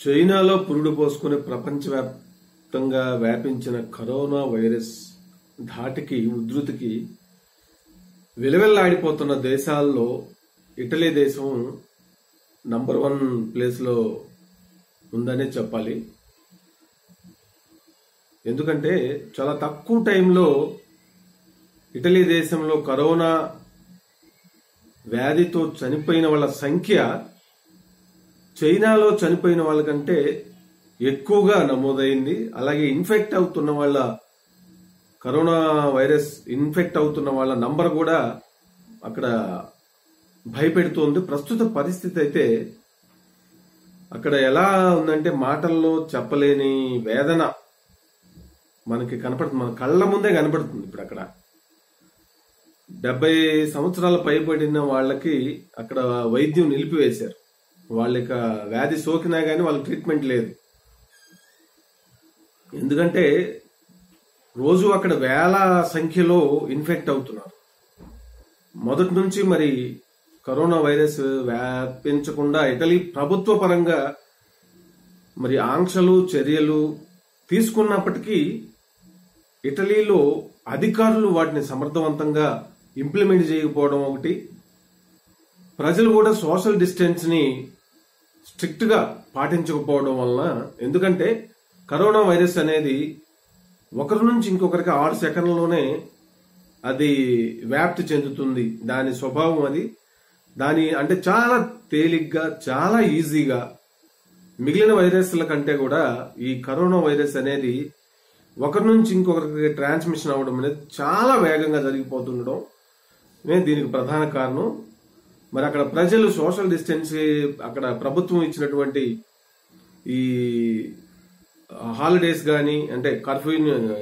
చైనాలో పురుడు పోసుకుని ప్రపంచవ్యాప్తంగా వ్యాపించిన కరోనా వైరస్ ధాటికి ఉధృతికి విలవెల్లాడిపోతున్న దేశాల్లో ఇటలీ దేశం నంబర్ వన్ ప్లేస్లో ఉందనే చెప్పాలి ఎందుకంటే చాలా తక్కువ టైంలో ఇటలీ దేశంలో కరోనా వ్యాధితో చనిపోయిన వాళ్ళ సంఖ్య చైనాలో చనిపోయిన వాళ్ళకంటే ఎక్కువగా నమోదైంది అలాగే ఇన్ఫెక్ట్ అవుతున్న వాళ్ళ కరోనా వైరస్ ఇన్ఫెక్ట్ అవుతున్న వాళ్ళ నంబర్ కూడా అక్కడ భయపెడుతోంది ప్రస్తుత పరిస్థితి అయితే అక్కడ ఎలా ఉందంటే మాటల్లో చెప్పలేని వేదన మనకి కనపడుతుంది మన కళ్ళ ముందే కనపడుతుంది ఇప్పుడు అక్కడ డెబ్బై సంవత్సరాల పైబడిన వాళ్ళకి అక్కడ వైద్యం నిలిపివేశారు వాళ్ళకి వ్యాధి సోకినా గానీ వాళ్ళకి ట్రీట్మెంట్ లేదు ఎందుకంటే రోజు అక్కడ వేల సంఖ్యలో ఇన్ఫెక్ట్ అవుతున్నారు మొదటి నుంచి మరి కరోనా వైరస్ వ్యాపించకుండా ఇటలీ ప్రభుత్వ పరంగా మరి ఆంక్షలు చర్యలు తీసుకున్నప్పటికీ ఇటలీలో అధికారులు వాటిని సమర్థవంతంగా ఇంప్లిమెంట్ చేయకపోవడం ఒకటి ప్రజలు కూడా సోషల్ డిస్టెన్స్ ని స్ట్రిక్ట్ గా పాటించకపోవడం వలన ఎందుకంటే కరోనా వైరస్ అనేది ఒకరి నుంచి ఇంకొకరికి ఆరు సెకండ్లలోనే అది వ్యాప్తి చెందుతుంది దాని స్వభావం అది దాని అంటే చాలా తేలిగ్గా చాలా ఈజీగా మిగిలిన వైరస్ల కంటే కూడా ఈ కరోనా వైరస్ అనేది ఒకరి నుంచి ఇంకొకరికి ట్రాన్స్మిషన్ అవ్వడం అనేది చాలా వేగంగా జరిగిపోతుండడం నే దీనికి ప్రధాన కారణం మరి అక్కడ ప్రజలు సోషల్ డిస్టెన్స్ అక్కడ ప్రభుత్వం ఇచ్చినటువంటి ఈ హాలిడేస్ కానీ అంటే కర్ఫ్యూ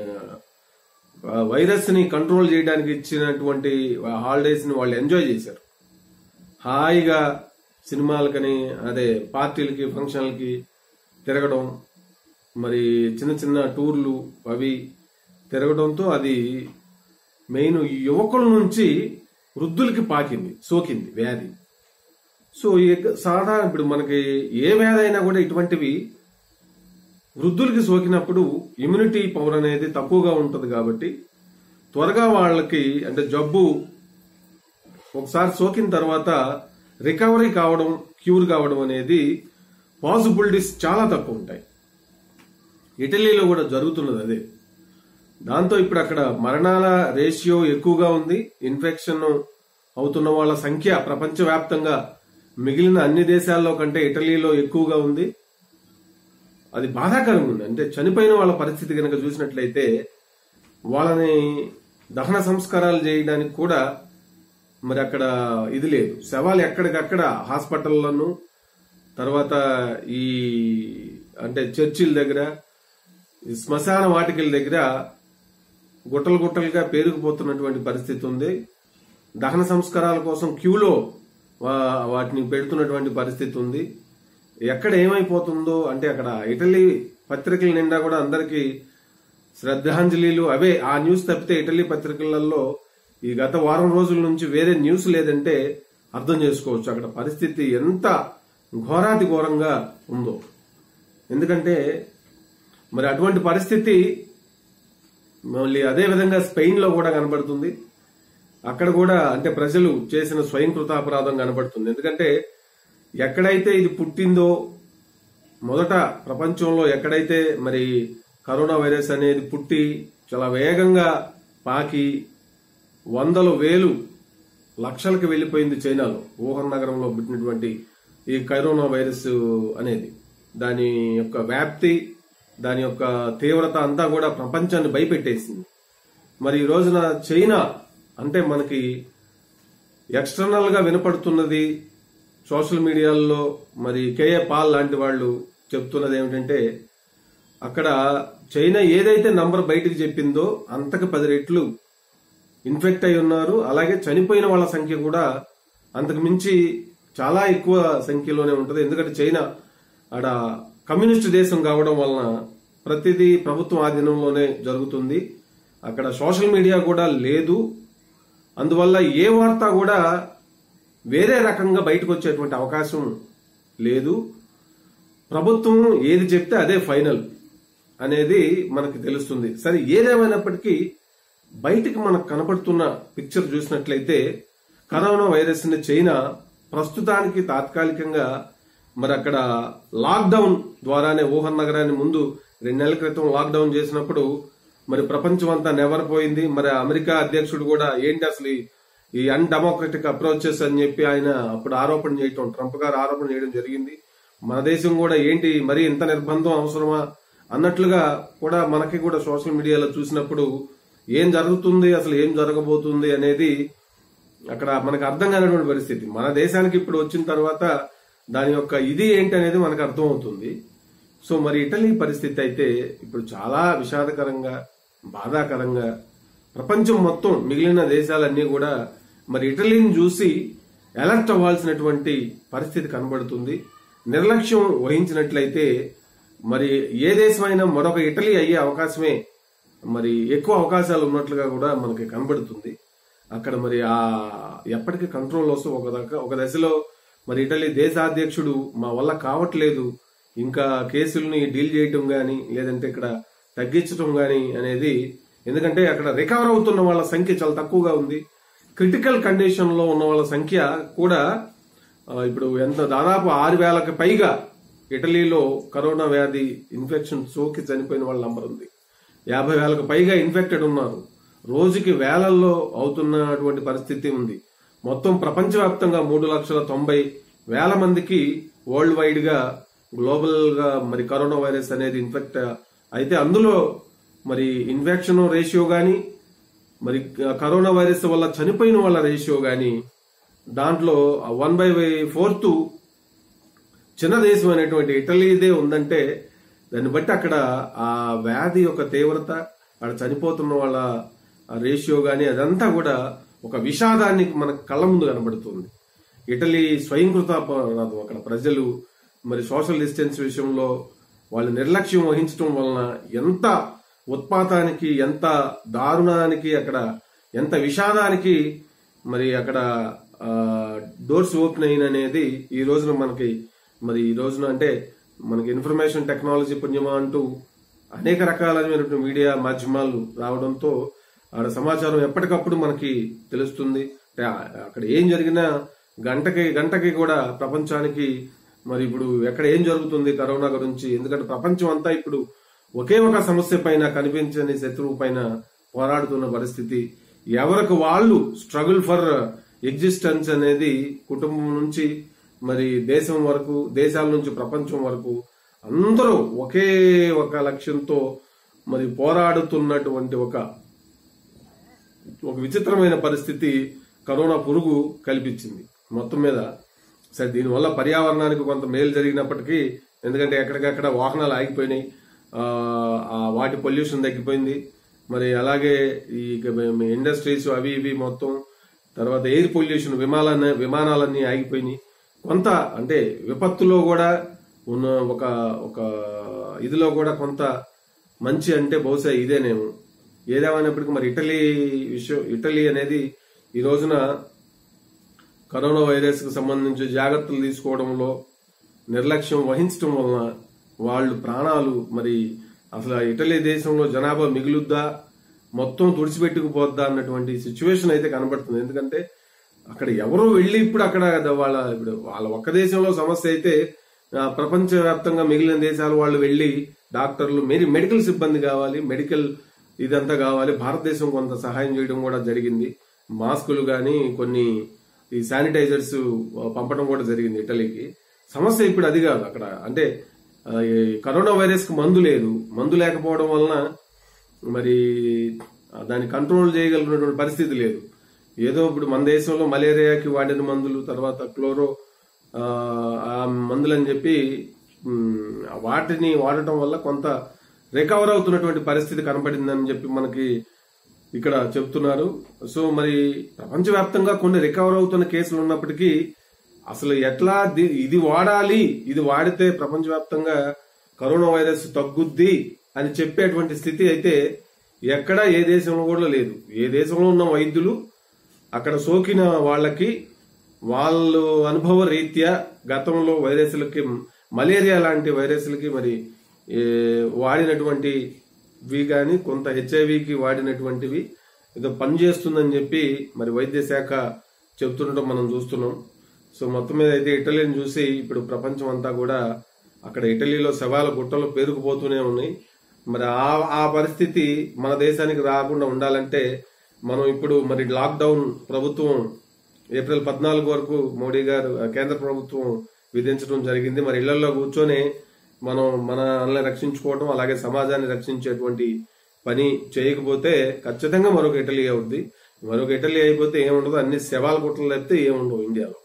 వైరస్ ని కంట్రోల్ చేయడానికి ఇచ్చినటువంటి హాలిడేస్ ని వాళ్ళు ఎంజాయ్ చేశారు హాయిగా సినిమాలకని అదే పార్టీలకి ఫంక్షన్లకి తిరగడం మరి చిన్న చిన్న టూర్లు అవి తిరగడంతో అది మెయిన్ యువకుల నుంచి వృద్ధులకి పాకింది సోకింది వ్యాధి సో ఈ సాధారణ ఇప్పుడు మనకి ఏ వ్యాధి అయినా కూడా ఇటువంటివి వృద్ధులకి సోకినప్పుడు ఇమ్యూనిటీ పవర్ అనేది తక్కువగా ఉంటుంది కాబట్టి త్వరగా వాళ్ళకి అంటే జబ్బు ఒకసారి సోకిన తర్వాత రికవరీ కావడం క్యూర్ కావడం అనేది పాసిబిలిటీస్ చాలా తక్కువ ఉంటాయి ఇటలీలో కూడా జరుగుతున్నది అదే దాంతో ఇప్పుడు అక్కడ మరణాల రేషియో ఎక్కువగా ఉంది ఇన్ఫెక్షన్ అవుతున్న వాళ్ళ సంఖ్య ప్రపంచవ్యాప్తంగా మిగిలిన అన్ని దేశాల్లో కంటే ఇటలీలో ఎక్కువగా ఉంది అది బాధాకరంగా ఉంది అంటే చనిపోయిన వాళ్ళ పరిస్థితి కనుక చూసినట్లయితే వాళ్ళని దహన సంస్కారాలు చేయడానికి కూడా మరి అక్కడ ఇది లేదు శవాలు ఎక్కడికక్కడ హాస్పిటల్లోను తర్వాత ఈ అంటే చర్చిల దగ్గర ఈ శ్మశాన వాటికల దగ్గర గుట్టలు గుట్టలుగా పేరుకుపోతున్నటువంటి పరిస్థితి ఉంది దహన సంస్కారాల కోసం క్యూలో వా- వాటిని పెడుతున్నటువంటి పరిస్థితి ఉంది ఎక్కడ ఏమైపోతుందో అంటే అక్కడ ఇటలీ పత్రికల నిండా కూడా అందరికీ శ్రద్ధాంజలిలు అవే ఆ న్యూస్ తప్పితే ఇటలీ పత్రికలలో ఈ గత వారం రోజుల నుంచి వేరే న్యూస్ లేదంటే అర్థం చేసుకోవచ్చు అక్కడ పరిస్థితి ఎంత ఘోరాతి ఘోరంగా ఉందో ఎందుకంటే మరి అటువంటి పరిస్థితి మళ్ళీ అదే విధంగా స్పెయిన్ లో కూడా కనబడుతుంది అక్కడ కూడా అంటే ప్రజలు చేసిన స్వయంకృతాపరాధం కనబడుతుంది ఎందుకంటే ఎక్కడైతే ఇది పుట్టిందో మొదట ప్రపంచంలో ఎక్కడైతే మరి కరోనా వైరస్ అనేది పుట్టి చాలా వేగంగా పాకి వందలు వేలు లక్షలకు వెళ్లిపోయింది చైనాలో వుహాన్ నగరంలో పుట్టినటువంటి ఈ కరోనా వైరస్ అనేది దాని యొక్క వ్యాప్తి దాని యొక్క తీవ్రత అంతా కూడా ప్రపంచాన్ని భయపెట్టేసింది మరి ఈ రోజున చైనా అంటే మనకి ఎక్స్టర్నల్ గా వినపడుతున్నది సోషల్ మీడియాల్లో మరి కేఏ పాల్ లాంటి వాళ్ళు చెప్తున్నది ఏమిటంటే అక్కడ చైనా ఏదైతే నంబర్ బయటికి చెప్పిందో అంతకు పది రెట్లు ఇన్ఫెక్ట్ అయి ఉన్నారు అలాగే చనిపోయిన వాళ్ళ సంఖ్య కూడా అంతకు మించి చాలా ఎక్కువ సంఖ్యలోనే ఉంటుంది ఎందుకంటే చైనా ఆడ కమ్యూనిస్ట్ దేశం కావడం వలన ప్రతిదీ ప్రభుత్వం ఆధీనంలోనే జరుగుతుంది అక్కడ సోషల్ మీడియా కూడా లేదు అందువల్ల ఏ వార్త కూడా వేరే రకంగా బయటకు వచ్చేటువంటి అవకాశం లేదు ప్రభుత్వం ఏది చెప్తే అదే ఫైనల్ అనేది మనకి తెలుస్తుంది సరే ఏదేమైనప్పటికీ బయటికి మనకు కనపడుతున్న పిక్చర్ చూసినట్లయితే కరోనా వైరస్ ని చైనా ప్రస్తుతానికి తాత్కాలికంగా మరి అక్కడ లాక్డౌన్ ద్వారానే వుహాన్ నగరాన్ని ముందు రెండు నెలల క్రితం లాక్డౌన్ చేసినప్పుడు మరి ప్రపంచం అంతా నెవరిపోయింది మరి అమెరికా అధ్యక్షుడు కూడా ఏంటి అసలు ఈ- ఈ అన్డెమోక్రటిక్ అప్రోచెస్ అని చెప్పి ఆయన అప్పుడు ఆరోపణ చేయటం ట్రంప్ గారు ఆరోపణ చేయడం జరిగింది మన దేశం కూడా ఏంటి మరి ఇంత నిర్బంధం అవసరమా అన్నట్లుగా కూడా మనకి కూడా సోషల్ మీడియాలో చూసినప్పుడు ఏం జరుగుతుంది అసలు ఏం జరగబోతుంది అనేది అక్కడ మనకు అర్థం కానటువంటి పరిస్థితి మన దేశానికి ఇప్పుడు వచ్చిన తర్వాత దాని యొక్క ఇది ఏంటి అనేది మనకు అర్థం అవుతుంది సో మరి ఇటలీ పరిస్థితి అయితే ఇప్పుడు చాలా విషాదకరంగా బాధాకరంగా ప్రపంచం మొత్తం మిగిలిన దేశాలన్నీ కూడా మరి ఇటలీని చూసి అలర్ట్ అవ్వాల్సినటువంటి పరిస్థితి కనబడుతుంది నిర్లక్ష్యం వహించినట్లయితే మరి ఏ దేశమైనా మరొక ఇటలీ అయ్యే అవకాశమే మరి ఎక్కువ అవకాశాలు ఉన్నట్లుగా కూడా మనకి కనబడుతుంది అక్కడ మరి ఆ ఎప్పటికీ కంట్రోల్ వస్తూ ఒక దక ఒక దశలో మరి ఇటలీ దేశాధ్యక్షుడు మా వల్ల కావట్లేదు ఇంకా కేసుల్ని డీల్ చేయటం గాని లేదంటే ఇక్కడ తగ్గించడం గాని అనేది ఎందుకంటే అక్కడ రికవర్ అవుతున్న వాళ్ళ సంఖ్య చాలా తక్కువగా ఉంది క్రిటికల్ కండిషన్ లో ఉన్న వాళ్ళ సంఖ్య కూడా ఆ, ఇప్పుడు ఎంత దాదాపు ఆరు వేలకు పైగా ఇటలీలో కరోనా వ్యాధి ఇన్ఫెక్షన్ సోకి చనిపోయిన వాళ్ళ నంబర్ ఉంది యాభై వేలకు పైగా ఇన్ఫెక్టెడ్ ఉన్నారు రోజుకి వేలల్లో అవుతున్నటువంటి పరిస్థితి ఉంది మొత్తం ప్రపంచవ్యాప్తంగా మూడు లక్షల తొంభై వేల మందికి వరల్డ్ వైడ్ గా గ్లోబల్ గా మరి కరోనా వైరస్ అనేది ఇన్ఫెక్ట్ అయితే అందులో మరి ఇన్ఫెక్షన్ రేషియో గాని మరి కరోనా వైరస్ వల్ల చనిపోయిన వాళ్ళ రేషియో గాని దాంట్లో వన్ బై ఫోర్త్ చిన్న దేశం అనేటువంటి ఇటలీదే ఉందంటే దాన్ని బట్టి అక్కడ ఆ వ్యాధి యొక్క తీవ్రత అక్కడ చనిపోతున్న వాళ్ళ రేషియో గాని అదంతా కూడా ఒక విషాదాన్ని మన కళ్ళ ముందు కనబడుతుంది ఇటలీ స్వయంకృత అపరాధం అక్కడ ప్రజలు మరి సోషల్ డిస్టెన్స్ విషయంలో వాళ్ళు నిర్లక్ష్యం వహించడం వలన ఎంత ఉత్పాతానికి ఎంత దారుణానికి అక్కడ ఎంత విషాదానికి మరి అక్కడ డోర్స్ ఓపెన్ అయిన అనేది ఈ రోజున మనకి మరి ఈ రోజున అంటే మనకి ఇన్ఫర్మేషన్ టెక్నాలజీ పుణ్యమా అంటూ అనేక రకాలైనటువంటి మీడియా మాధ్యమాలు రావడంతో ఆడ సమాచారం ఎప్పటికప్పుడు మనకి తెలుస్తుంది అంటే ఆ- అక్కడ ఏం జరిగినా గంటకి గంటకి కూడా ప్రపంచానికి మరి ఇప్పుడు ఎక్కడ ఏం జరుగుతుంది కరోనా గురించి ఎందుకంటే ప్రపంచం అంతా ఇప్పుడు ఒకే ఒక సమస్య పైన కనిపించని శత్రువు పైన పోరాడుతున్న పరిస్థితి ఎవరికి వాళ్ళు స్ట్రగుల్ ఫర్ ఎగ్జిస్టెన్స్ అనేది కుటుంబం నుంచి మరి దేశం వరకు దేశాల నుంచి ప్రపంచం వరకు అందరూ ఒకే ఒక లక్ష్యంతో మరి పోరాడుతున్నటువంటి ఒక ఒక విచిత్రమైన పరిస్థితి కరోనా పురుగు కల్పించింది మొత్తం మీద సరే దీనివల్ల పర్యావరణానికి కొంత మేలు జరిగినప్పటికీ ఎందుకంటే ఎక్కడికక్కడ వాహనాలు ఆగిపోయినాయి ఆ, ఆ వాటి పొల్యూషన్ తగ్గిపోయింది మరి అలాగే ఈ ఇండస్ట్రీస్ అవి ఇవి మొత్తం తర్వాత ఎయిర్ పొల్యూషన్ విమానాన్ని విమానాలన్నీ ఆగిపోయినాయి కొంత అంటే విపత్తులో కూడా ఉన్న ఒక ఒక ఇదిలో కూడా కొంత మంచి అంటే బహుశా ఇదేనేమో ఏదేమైనప్పటికీ మరి ఇటలీ విషయం ఇటలీ అనేది ఈ రోజున కరోనా వైరస్ కు సంబంధించి జాగ్రత్తలు తీసుకోవడంలో నిర్లక్ష్యం వహించడం వలన వాళ్ళు ప్రాణాలు మరి అసలు ఆ ఇటలీ దేశంలో జనాభా మిగులుద్దా మొత్తం తుడిచిపెట్టుకుపోద్దా అన్నటువంటి సిచ్యువేషన్ అయితే కనబడుతుంది ఎందుకంటే అక్కడ ఎవరో వెళ్ళి ఇప్పుడు అక్కడ వాళ్ళ ఇప్పుడు వాళ్ళ ఒక్క దేశంలో సమస్య అయితే ఆ, ప్రపంచవ్యాప్తంగా మిగిలిన దేశాల వాళ్ళు వెళ్ళి డాక్టర్లు మెడి మెడికల్ సిబ్బంది కావాలి మెడికల్ ఇదంతా కావాలి భారతదేశం కొంత సహాయం చేయడం కూడా జరిగింది మాస్కులు గాని కొన్ని ఈ శానిటైజర్స్ పంపడం కూడా జరిగింది ఇటలీకి సమస్య ఇప్పుడు అది కాదు అక్కడ అంటే ఆ, ఈ కరోనా వైరస్ కు మందు లేదు మందు లేకపోవడం వలన మరి ఆ, దాన్ని కంట్రోల్ చేయగలిగినటువంటి పరిస్థితి లేదు ఏదో ఇప్పుడు మన దేశంలో మలేరియాకి వాడిన మందులు తర్వాత క్లోరో ఆ, ఆ మందులని చెప్పి ఉమ్, వాటిని వాడటం వల్ల కొంత రికవర్ అవుతున్నటువంటి పరిస్థితి కనపడిందని చెప్పి మనకి ఇక్కడ చెప్తున్నారు సో మరి ప్రపంచవ్యాప్తంగా కొన్ని రికవర్ అవుతున్న కేసులు ఉన్నప్పటికీ అసలు ఎట్లా ది- ఇది వాడాలి ఇది వాడితే ప్రపంచవ్యాప్తంగా కరోనా వైరస్ తగ్గుద్ది అని చెప్పేటువంటి స్థితి అయితే ఎక్కడ ఏ దేశంలో కూడా లేదు ఏ దేశంలో ఉన్న వైద్యులు అక్కడ సోకిన వాళ్ళకి వాళ్ళు అనుభవ రీత్యా గతంలో వైరస్లకి మలేరియా లాంటి వైరస్లకి మరి ఏ, వాడినటువంటివి కానీ కొంత హెచ్ఐవికి వాడినటువంటివి ఏదో పనిచేస్తుందని చెప్పి మరి వైద్య శాఖ చెబుతుండటం మనం చూస్తున్నాం సో మొత్తం మీద అయితే ఇటలీని చూసి ఇప్పుడు ప్రపంచం అంతా కూడా అక్కడ ఇటలీలో శవాల గుట్టలు పేరుకుపోతూనే ఉన్నాయి మరి ఆ ఆ పరిస్థితి మన దేశానికి రాకుండా ఉండాలంటే మనం ఇప్పుడు మరి లాక్డౌన్ ప్రభుత్వం ఏప్రిల్ పద్నాలుగు వరకు మోడీ గారు ఆ, కేంద్ర ప్రభుత్వం విధించడం జరిగింది మరి ఇళ్లలో కూర్చొని మనం మనల్ని రక్షించుకోవడం అలాగే సమాజాన్ని రక్షించేటువంటి పని చేయకపోతే ఖచ్చితంగా మరొక ఇటలీ అవుద్ది మరొక ఇటలీ అయిపోతే ఏముండదు అన్ని శవాల గుట్టలు తప్పితే ఏముండవు ఇండియాలో